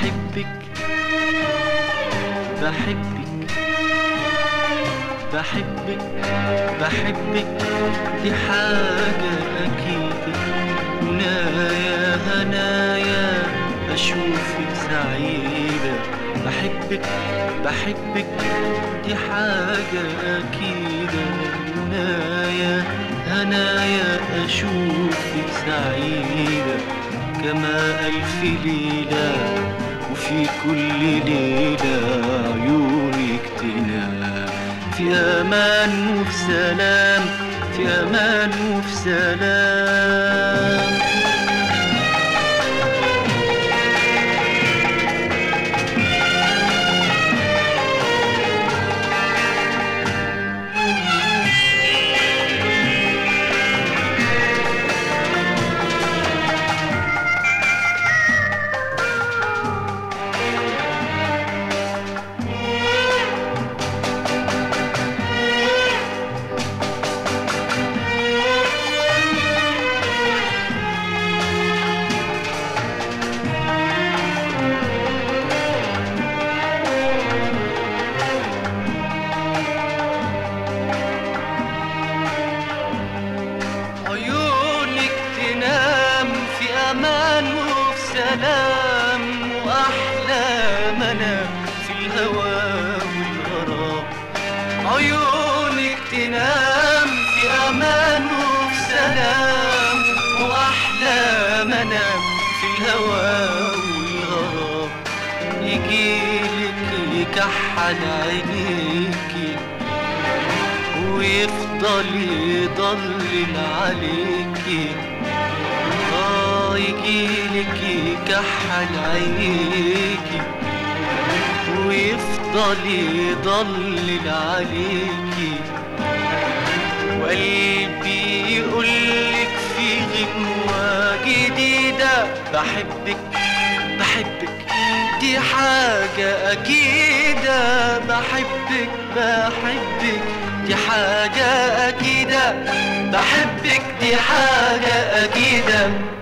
بحبك بحبك بحبك بحبك دي حاجة أكيدة هنايا هنايا أشوفك سعيدة بحبك بحبك دي حاجة أكيدة هنايا هنايا أشوفك سعيدة كما ألف ليلة وفي كل ليلة عيونك تنام في أمان وفي سلام في أمان وفي سلام عيونك تنام في امان وفي سلام واحلى منام في الهوى والغرام عيونك تنام في امان وفي سلام واحلى منام في الهوى والغرام يجيلك يكحل عينيكي ويفضل يضلل عليكي اه يجيلك يكحل عينيكي ويفضل يضلل عليكي وقلبي يقولك في غنوة جديدة بحبك بحبك دي حاجة أكيدة بحبك بحبك دي حاجة أكيدة بحبك دي حاجة أكيدة